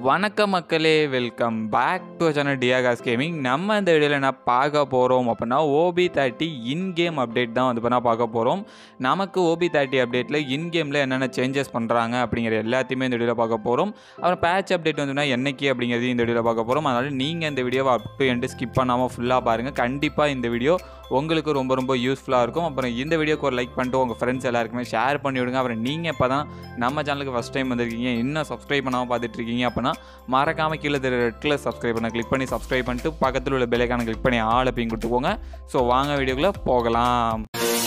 வணக்கம் மக்களே welcome back to channel டியாகாஸ் கேமிங் நம்ம இந்த வீடியோவில் என்ன பார்க்க போகிறோம் அப்படின்னா OB thirty in game update தான் வந்து பண்ணால் பார்க்க போகிறோம் நமக்கு ஓபி தேர்ட்டி அப்டேட்டில் இன் கேமில் என்னென்ன சேஞ்சஸ் பண்ணுறாங்க அப்படிங்கிற எல்லாத்தையுமே இந்த வீடியோவில் பார்க்க போகிறோம் அப்புறம் பேட்ச் அப்டேட் வந்துன்னா என்னைக்கு அப்படிங்கிறதையும் இந்த வீடியோவில் பார்க்க போகிறோம் அதனால் நீங்கள் இந்த வீடியோவை அப் டு எண்டு ஸ்கிப் பண்ணாமல் ஃபுல்லாக பாருங்கள் கண்டிப்பாக இந்த வீடியோ உங்களுக்கு ரொம்ப ரொம்ப யூஸ்ஃபுல்லாக இருக்கும் அப்புறம் இந்த வீடியோக்கு ஒரு லைக் பண்ணிட்டு உங்கள் ஃப்ரெண்ட்ஸ் எல்லாருக்குமே ஷேர் பண்ணி விடுங்க அப்புறம் நீங்கள் இப்போ தான் நம்ம சேனலுக்கு ஃபஸ்ட் டைம் வந்திருக்கீங்க இன்னும் சப்ஸ்கிரைப் பண்ணாமல் பார்த்துட்டு இருக்கீங்க அப்படின்னா மறக்காமல் கீழே தெரிய ரெட் கலர் சப்ஸ்கிரைப் பண்ண கிளிக் பண்ணி சப்ஸ்கிரைப் பண்ணிட்டு பக்கத்தில் உள்ள பெல்லைக்கான கிளிக் பண்ணி ஆள் அப்படின்னு கொடுத்துக்கோங்க ஸோ வாங்க வீடியோக்குள்ளே போகலாம்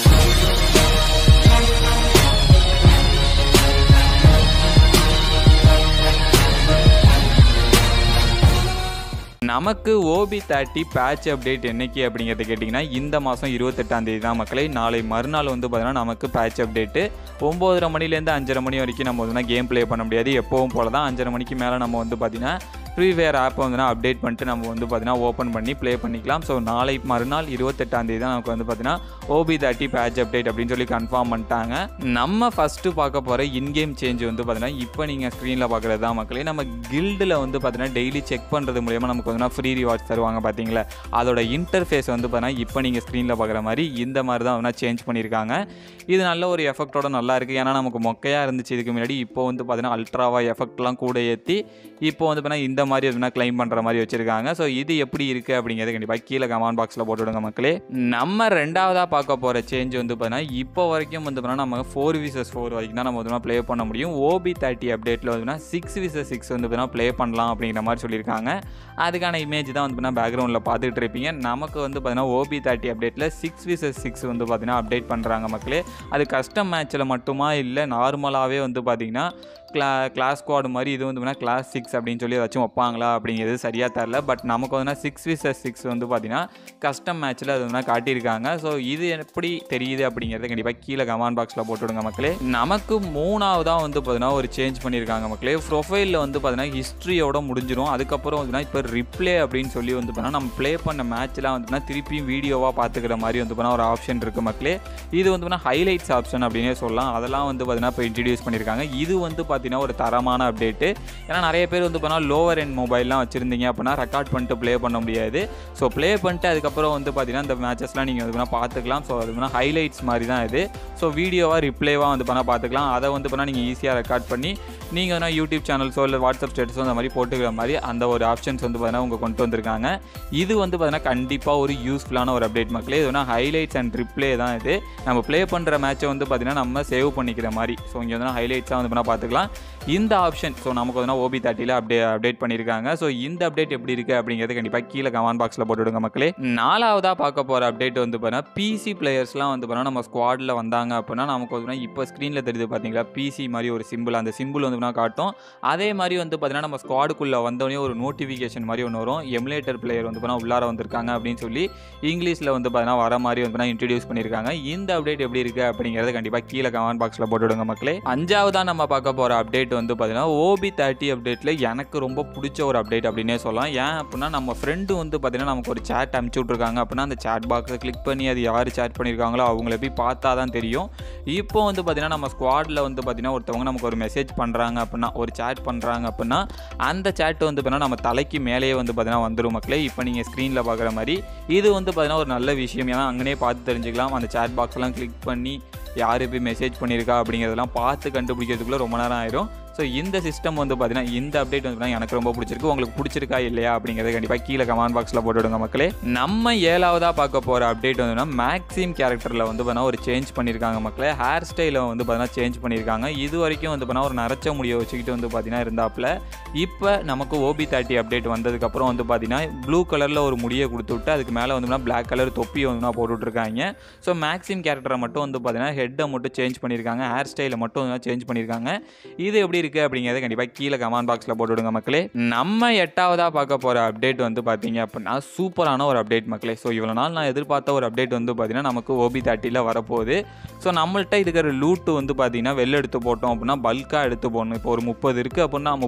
நமக்கு ஓபி தேர்ட்டி பேட்ச் அப்டேட் என்னைக்கு அப்படிங்கிறத கேட்டிங்கன்னா இந்த மாதம் இருபத்தெட்டாம் தேதி தான் மக்களை நாளை மறுநாள் வந்து பார்த்தீங்கன்னா நமக்கு பேட்ச் அப்டேட்டு ஒம்போதரை மணிலேருந்து அஞ்சரை மணி வரைக்கும் நம்ம வந்து கேம் ப்ளே பண்ண முடியாது எப்பவும் போல தான் அஞ்சரை மணிக்கு மேலே நம்ம வந்து பார்த்திங்கன்னா ஃப்ரீ ஃபயர் ஆப்பை வந்து அப்டேட் பண்ணிட்டு நம்ம வந்து பார்த்தீங்கன்னா ஓப்பன் பண்ணி ப்ளே பண்ணிக்கலாம் ஸோ நாளை மறுநாள் இருபத்தெட்டாம் தேதி தான் நமக்கு வந்து பார்த்தீங்கன்னா ஓபி தேர்ட்டி பேட்ச் அப்டேட் அப்படின்னு சொல்லி கன்ஃபார்ம் பண்ணிட்டாங்க நம்ம ஃபஸ்ட்டு பார்க்க போகிற இன்கேம் சேஞ்ச் வந்து பார்த்தீங்கன்னா இப்போ நீங்கள் ஸ்க்ரீனில் பார்க்குறது தான் மக்களே நம்ம கில்டில் வந்து பார்த்தீங்கன்னா டெய்லி செக் பண்ணுறது மூலியமாக நமக்கு வந்து ஃப்ரீ ரிவார்ட்ஸ் தருவாங்க பார்த்தீங்களா அதோட இன்டர்ஃபேஸ் வந்து பார்த்தீங்கன்னா இப்போ நீங்கள் ஸ்க்ரீனில் பார்க்குற மாதிரி இந்த மாதிரி தான் வந்து சேஞ்ச் பண்ணியிருக்காங்க இது நல்ல ஒரு எஃபெக்டோட நல்லா இருக்குது ஏன்னா நமக்கு மொக்கையாக இருந்துச்சு இதுக்கு முன்னாடி இப்போ வந்து பார்த்தீங்கன்னா அல்ட்ராவா எஃபெக்ட்லாம் கூட ஏற்றி இப்போ வந்து பார்த்தீங்கன்னா இந்த மாதிரி வந்து கிளைம் பண்ணுற மாதிரி வச்சுருக்காங்க ஸோ இது எப்படி இருக்குது அப்படிங்கிறது கண்டிப்பாக கீழே கமெண்ட் பாக்ஸில் போட்டு விடுங்க மக்களே நம்ம ரெண்டாவதாக பார்க்க போகிற சேஞ்ச் வந்து பார்த்தீங்கன்னா இப்போ வரைக்கும் வந்து பார்த்தீங்கன்னா நம்ம ஃபோர் விசஸ் ஃபோர் வரைக்கும் தான் நம்ம வந்து ப்ளே பண்ண முடியும் ஓபி தேர்ட்டி அப்டேட்டில் வந்து சிக்ஸ் விசஸ் சிக்ஸ் வந்து பார்த்தீங்கன்னா ப்ளே பண்ணலாம் அப்படிங்கிற மாதிரி சொல்லியிருக்காங்க அதுக்கான இமேஜ் தான் வந்து பார்த்தீங்கன்னா பேக்ரவுண்டில் பார்த்துட்டு இருப்பீங்க நமக்கு வந்து பார்த்தீங்கன்னா ஓபி தேர்ட்டி அப்டேட்டில் சிக்ஸ் விசஸ் சிக்ஸ் வந்து பார்த்தீங்கன்னா அப்டேட் பண்ணுறாங்க மக்களே அது கஸ்டம் மேட்ச்சில் மட்டுமா இல்லை நார்மலாகவே வந்து பார்த்தீங்கன்னா கிளா கிளாஸ் ஸ்குவாடு மாதிரி இது வந்து பார்த்தீங்கன்னா கிளாஸ் சிக்ஸ் அப்படின்னு சொல்லி ஏதாச்சும் வைப்பாங்களா அப்படிங்கிறது சரியாக தெரில பட் நமக்கு வந்து சிக்ஸ் விசஸ் சிக்ஸ் வந்து பார்த்தீங்கன்னா கஸ்டம் மேட்ச்சில் அது வந்து காட்டியிருக்காங்க ஸோ இது எப்படி தெரியுது அப்படிங்கிறத கண்டிப்பாக கீழே கமெண்ட் பாக்ஸில் போட்டுவிடுங்க மக்களே நமக்கு மூணாவதாக வந்து பார்த்தீங்கன்னா ஒரு சேஞ்ச் பண்ணியிருக்காங்க மக்களே ப்ரொஃபைலில் வந்து பார்த்தீங்கன்னா ஹிஸ்ட்ரியோட முடிஞ்சிடும் அதுக்கப்புறம் வந்து இப்போ ரிப்ளே அப்படின்னு சொல்லி வந்து பார்த்தீங்கன்னா நம்ம ப்ளே பண்ண மேட்ச்லாம் வந்து பார்த்தீங்கன்னா திருப்பியும் வீடியோவாக பார்த்துக்கிற மாதிரி வந்து பார்த்தீங்கன்னா ஒரு ஆப்ஷன் இருக்குது மக்களே இது வந்து பார்த்தீங்கன்னா ஹைலைட்ஸ் ஆப்ஷன் அப்படின்னே சொல்லலாம் அதெல்லாம் வந்து பார்த்தீங்கன்னா இப்போ இன்ட்ரடியூஸ் பண்ணியிருக்காங்க இது வந்து பார்த்தீங்கன்னா ஒரு தரமான அப்டேட்டு ஏன்னா நிறைய பேர் வந்து பார்த்தீங்கன்னா லோவர் எண்ட் மொபைல்லாம் வச்சுருந்தீங்க அப்படின்னா ரெக்கார்ட் பண்ணிட்டு ப்ளே பண்ண முடியாது ஸோ ப்ளே பண்ணிட்டு அதுக்கப்புறம் வந்து பார்த்தீங்கன்னா இந்த மேட்சஸ்லாம் நீங்கள் வந்து பார்த்துக்கலாம் ஸோ அது வந்து ஹைலைட்ஸ் மாதிரி தான் இது ஸோ வீடியோவாக ரிப்ளேவாக வந்து பண்ணால் பார்த்துக்கலாம் அதை வந்து பண்ணால் நீங்கள் ஈஸியாக ரெக்கார்ட் பண்ணி நீங்கள் வந்து யூடியூப் சேனல்ஸோ இல்லை வாட்ஸ்அப் ஸ்டேட்டஸோ அந்த மாதிரி போட்டுக்கிற மாதிரி அந்த ஒரு ஆப்ஷன்ஸ் வந்து பார்த்தீங்கன்னா உங்கள் கொண்டு வந்திருக்காங்க இது வந்து பார்த்தீங்கன்னா கண்டிப்பாக ஒரு யூஸ்ஃபுல்லான ஒரு அப்டேட் மக்களே இது வந்து ஹைலைட்ஸ் அண்ட் ரிப்ளே தான் இது நம்ம ப்ளே பண்ணுற மேட்சை வந்து பார்த்தீங்கன்னா நம்ம சேவ் பண்ணிக்கிற மாதிரி ஸோ இங்கே வந்து ஹைலைட்ஸாக வந்து பண்ணால் பார்த்துக்கலாம் இந்த ஆப்ஷன் ஸோ நமக்கு வந்து ஓபி தேர்ட்டியில் அப்டே அப்டேட் பண்ணியிருக்காங்க ஸோ இந்த அப்டேட் எப்படி இருக்குது அப்படிங்கிறது கண்டிப்பாக கீழே கமெண்ட் பாக்ஸில் போட்டுவிடுங்க மக்களே நாலாவதாக பார்க்க போகிற அப்டேட் வந்து பார்த்தீங்கன்னா பிசி பிளேயர்ஸ்லாம் வந்து பார்த்தீங்கன்னா நம்ம ஸ்குவாடில் வந்தாங்க அப்படின்னா நமக்கு வந்து இப்போ ஸ்க்ரீனில் தெரியுது பார்த்தீங்களா பிசி மாதிரி ஒரு சிம்பிள் அந்த சிம்பிள் வந்து காட்டும் அதே மாதிரி வந்து பார்த்தீங்கன்னா நம்ம ஸ்குவாடுக்குள்ளே வந்தோடனே ஒரு நோட்டிஃபிகேஷன் மாதிரி ஒன்று வரும் எமுலேட்டர் பிளேயர் வந்து பார்த்தீங்கன்னா உள்ளார வந்திருக்காங்க அப்படின்னு சொல்லி இங்கிலீஷில் வந்து பார்த்தீங்கன்னா வர மாதிரி வந்து பார்த்தீங்கன்னா இன்ட்ரடியூஸ் பண்ணியிருக்காங்க இந்த அப்டேட் எப்படி இருக்குது அப்படிங்கிறது கண்டிப்பாக கீழே கமெண்ட் பாக்ஸில் போட்டுவிடுங்க மக்களே அஞ்சாவதாக நம்ம பார்க்க போகிற அப்டேட் வந்து பார்த்தீங்கன்னா ஓபி தேர்ட்டி அப்டேட்டில் எனக்கு ரொம்ப பிடிச்ச ஒரு அப்டேட் அப்படின்னே சொல்லலாம் ஏன் அப்படின்னா நம்ம ஃப்ரெண்டு வந்து பார்த்தீங்கன்னா நமக்கு ஒரு சேட் அனுப்பிச்சி விட்ருக்காங்க அப்படின்னா அந்த சேட் பாக்ஸை கிளிக் பண்ணி அது யார் சேட் பண்ணியிருக்காங்களோ அவங்கள போய் பார்த்தா தான் தெரியும் இப்போ வந்து பார்த்தீங்கன்னா நம்ம ஸ்குவாடில் வந்து பார்த்தீங்கன்னா ஒருத்தவங்க நமக்கு ஒரு மெசேஜ் பண்ணுறாங்க அப்படின்னா ஒரு சேட் பண்ணுறாங்க அப்படின்னா அந்த சேட் வந்து பார்த்தீங்கன்னா நம்ம தலைக்கு மேலேயே வந்து பார்த்தீங்கன்னா வந்துடும் மக்களே இப்போ நீங்கள் ஸ்க்ரீனில் பார்க்குற மாதிரி இது வந்து பார்த்தீங்கன்னா ஒரு நல்ல விஷயம் ஏன்னா அங்கனே பார்த்து தெரிஞ்சுக்கலாம் அந்த சேட் பாக்ஸ்லாம் கிளிக் பண்ணி யார் போய் மெசேஜ் பண்ணியிருக்கா அப்படிங்கிறதெல்லாம் பார்த்து கண்டுபிடிக்கிறதுக்குள்ளே ரொம்ப நேரம் ஆயிரும் ஸோ இந்த சிஸ்டம் வந்து பார்த்தீங்கன்னா இந்த அப்டேட் வந்து எனக்கு ரொம்ப பிடிச்சிருக்கு உங்களுக்கு பிடிச்சிருக்கா இல்லையா அப்படிங்கிறத கண்டிப்பாக கீழே கமெண்ட் பாக்ஸில் போட்டுவிடுங்க மக்களே நம்ம ஏழாவதாக பார்க்க போகிற அப்டேட் வந்து மேக்ஸிம் கேரக்டரில் வந்து பார்த்தீங்கன்னா ஒரு சேஞ்ச் பண்ணியிருக்காங்க மக்களே ஹேர் ஸ்டைலை வந்து பார்த்தீங்கன்னா சேஞ்ச் பண்ணியிருக்காங்க இது வரைக்கும் வந்து பார்த்தீங்கன்னா ஒரு நரைச்ச முடியை வச்சுக்கிட்டு வந்து பார்த்தீங்கன்னா இருந்தாப்புல இப்போ நமக்கு ஓபி தேர்ட்டி அப்டேட் வந்ததுக்கப்புறம் வந்து பார்த்தீங்கன்னா ப்ளூ கலரில் ஒரு முடியை கொடுத்து விட்டு அதுக்கு மேலே வந்து பிளாக் கலர் தொப்பி வந்து போட்டுட்ருக்காங்க ஸோ மேக்ஸிம் கேரக்டரை மட்டும் வந்து பார்த்தீங்கன்னா ஹெட்டை மட்டும் சேஞ்ச் பண்ணியிருக்காங்க ஹேர் ஸ்டைலை மட்டும் வந்து சேஞ்ச் பண்ணியிருக்காங்க இது எப்படி இருக்குது அப்படிங்கிறத கண்டிப்பாக கீழே கமெண்ட் பாக்ஸில் போட்டு விடுங்க மக்களே நம்ம எட்டாவதாக பார்க்க போகிற அப்டேட் வந்து பார்த்தீங்க அப்படின்னா சூப்பரான ஒரு அப்டேட் மக்களே ஸோ இவ்வளோ நாள் நான் எதிர்பார்த்த ஒரு அப்டேட் வந்து பார்த்தீங்கன்னா நமக்கு ஓபி தேர்ட்டியில் வரப்போகுது ஸோ நம்மள்ட்ட இருக்கிற லூட்டு வந்து பார்த்தீங்கன்னா வெளில எடுத்து போட்டோம் அப்படின்னா பல்காக எடுத்து போடணும் இப்போ ஒரு முப்பது இருக்குது அப்படின்னா முப்பது எஸ்எம்ஜி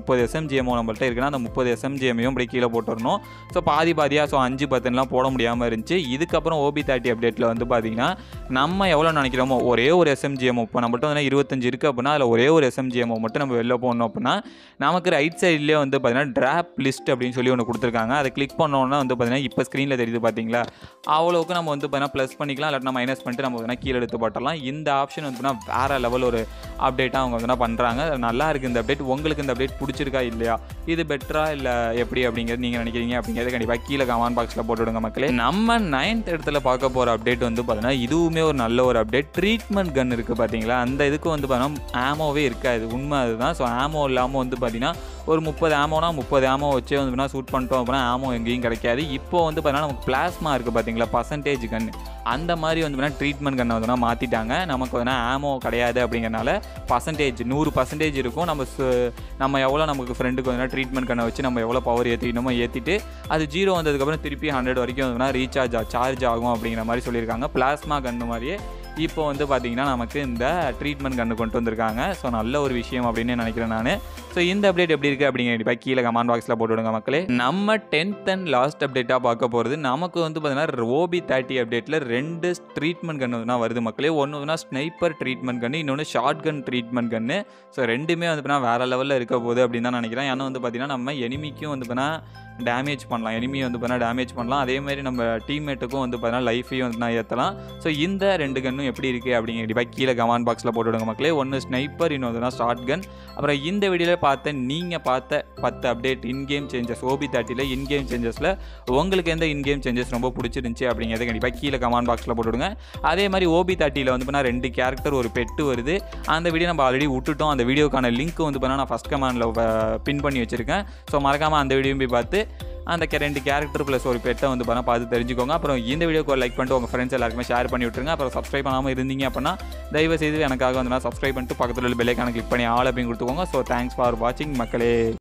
எஸ்எம்ஜிஎம்ஓ நம்மள்ட்ட இருக்குன்னா அந்த முப்பது எஸ்எம்ஜிஎம்மையும் இப்படி கீழே போட்டுறணும் ஸோ பாதி பாதியாக ஸோ அஞ்சு பத்துலாம் போட முடியாமல் இருந்துச்சு இதுக்கப்புறம் ஓபி தேர்ட்டி அப்டேட்டில் வந்து பார்த்தீங்கன்னா நம்ம எவ்வளோ நினைக்கிறோமோ ஒரே ஒரு எஸ்எம்ஜிஎம்ஓ இப்போ நம்மள்ட்ட வந்து இருபத்தஞ்சு இருக்குது அப்படின்னா அதில் ஒரே ஒரு எஸ்எம்ஜிஎம்ஓ மட்டும் நம்ம வெளில போடணும் அப்படின்னா நமக்கு ரைட் சைட்லேயே வந்து பார்த்தீங்கன்னா ட்ராப் லிஸ்ட் அப்படின்னு சொல்லி ஒன்று கொடுத்துருக்காங்க அதை கிளிக் பண்ணோன்னா வந்து பார்த்தீங்கன்னா இப்போ ஸ்க்ரீனில் தெரியுது பார்த்தீங்களா அவ்வளோக்கு நம்ம வந்து பார்த்தீங்கன்னா ப்ளஸ் பண்ணிக்கலாம் இல்லாட்டினா மைனஸ் பண்ணிட்டு நம்ம வந்து கீழே எடுத்து போட்டலாம் இந்த ஆப்ஷன் வந்து பார்த்தீங்கன்னா வேறு லெவல் ஒரு அப்டேட்டாக அவங்க வந்து பண்ணுறாங்க நல்லா இருக்குது இந்த அப்டேட் உங்களுக்கு இந்த அப்டேட் பிடிச்சிருக்கா இல்லையா இது பெட்டரா இல்லை எப்படி அப்படிங்கிறது நீங்கள் நினைக்கிறீங்க அப்படிங்கிறது கண்டிப்பாக கீழே கமெண்ட் பாக்ஸில் போட்டுவிடுங்க மக்களே நம்ம நைன்த் இடத்துல பார்க்க போகிற அப்டேட் வந்து பார்த்தீங்கன்னா இதுவுமே ஒரு நல்ல ஒரு அப்டேட் ட்ரீட்மெண்ட் கன் இருக்குது பார்த்தீங்களா அந்த இதுக்கு வந்து பார்த்தீங்கன்னா ஆமோவே இருக்காது உண்மை அதுதான் ஸோ ஆமோ இல்லாமல் வந்து பார்த்தீங்கன்னா ஒரு முப்பது ஆமோனா முப்பது ஆமோ வச்சே வந்து பார்த்தீங்கன்னா ஷூட் பண்ணிட்டோம் அப்படின்னா ஆமோ எங்கேயும் கிடைக்காது இப்போ வந்து பார்த்தீங்கன்னா நமக்கு பிளாஸ்மா இருக்குது பார்த்தீங்களா பர்சன்டேஜ் கன் அந்த மாதிரி வந்து பார்த்தீங்கன்னா ட்ரீட்மெண்ட் கன்னை வந்து மாற்றிட்டாங்க நமக்கு வந்து ஆமோ கிடையாது அப்படிங்கிறனால பர்சன்டேஜ் நூறு பர்சன்டேஜ் இருக்கும் நம்ம சு- நம்ம எவ்வளோ நமக்கு ஃப்ரெண்டுக்கு வந்து ட்ரீட்மெண்ட் கண்ணை வச்சு நம்ம எவ்வளோ பவர் ஏற்றிக்கணுமோ ஏற்றிட்டு அது ஜீரோ வந்ததுக்கப்புறம் திருப்பி ஹண்ட்ரட் வரைக்கும் வந்து ரீசார்ஜ் சார்ஜ் ஆகும் அப்படிங்கிற மாதிரி சொல்லியிருக்காங்க பிளாஸ்மா கன்று மாதிரியே இப்போ வந்து பார்த்தீங்கன்னா நமக்கு இந்த ட்ரீட்மெண்ட் கன்று கொண்டு வந்திருக்காங்க ஸோ நல்ல ஒரு விஷயம் அப்படின்னு நினைக்கிறேன் நான் ஸோ இந்த அப்டேட் எப்படி இருக்குது அப்படிங்கிற கண்டிப்பாக கீழே கமெண்ட் பாக்ஸில் போட்டு விடுங்க மக்களே நம்ம டென்த் அண்ட் லாஸ்ட் அப்டேட்டாக பார்க்க போகிறது நமக்கு வந்து பார்த்தீங்கன்னா ஓபி தேர்ட்டி அப்டேட்டில் ரெண்டு ட்ரீட்மெண்ட் கன்று வந்து வருது மக்களே ஒன்று வந்து ஸ்னைப்பர் ட்ரீட்மெண்ட் கன்று இன்னொன்று short gun treatment gun so ரெண்டுமே வந்து பார்த்தீங்கன்னா வேறு லெவலில் இருக்க போகுது அப்படின்னு தான் நினைக்கிறேன் ஏன்னா வந்து பார்த்தீங்கன்னா நம்ம எனிமிக்கும் வந்து பார்த்தீங்கன்னா டேமேஜ் பண்ணலாம் எனிமி வந்து பார்த்தீங்கன்னா டேமேஜ் பண்ணலாம் அதே மாதிரி நம்ம டீம்மேட்டுக்கும் வந்து பார்த்தீங்கன்னா லைஃபையும் வந்து நான் ஏற்றலாம் ஸோ இந்த ரெண்டு கன்னும் எப்படி இருக்குது அப்படிங்கிற கண்டிப்பாக கீழே கமெண்ட் பாக்ஸில் போட்டுவிடுங்க மக்களே ஒன்று ஸ்னைப்பர் இன்னொன்று ஷார்ட் கன் அப்புறம் இந்த வீடியோவில் பார்த்த நீங்கள் பார்த்த பத்து அப்டேட் இன்கேம் சேஞ்சஸ் ஓபி தேர்ட்டியில் இன்கேம் சேஞ்சஸில் உங்களுக்கு எந்த இன்கேம் சேஞ்சஸ் ரொம்ப பிடிச்சிருந்துச்சி அப்படிங்கிறத கண்டிப்பாக கீழே கமெண்ட் பாக்ஸில் போட்டுவிடுங்க அதே மாதிரி ஓபி தேர்ட்டியில் வந்து பார்த்தீங்கன்னா ரெண்டு கேரக்டர் ஒரு பெட்டு வருது அந்த வீடியோ நம்ம ஆல்ரெடி விட்டுட்டோம் அந்த வீடியோக்கான லிங்க் வந்து பார்த்தீங்கன்னா நான் ஃபஸ்ட் கமெண்டில் பின் பண்ணி வச்சுருக்கேன் ஸோ மறக்காமல் அந்த வீடியோவும் போய் பார்த்து அந்த கே- ரெண்டு கேரக்டர் ப்ளஸ் ஒரு பெட்டை வந்து பண்ண பார்த்து தெரிஞ்சுக்கோங்க அப்புறம் இந்த வீடியோக்கு லைக் பண்ணிட்டு உங்கள் ஃப்ரெண்ட்ஸ் எல்லாருக்குமே ஷேர் பண்ணி விட்டுருங்க அப்புறம் சப்ஸ்கிரைப் பண்ணாமல் இருந்தீங்க அப்படின்னா தயவு செய்து எனக்காக வந்து சப்ஸ்கிரைப் பண்ணிட்டு பக்கத்தில் உள்ள பெல்லைக்கான கிளிக் பண்ணி ஆல் அப்படின்னு கொடுத்துக்கோங்க ஸோ தேங்க்ஸ் ஃபார் வாட்சிங் மக்களே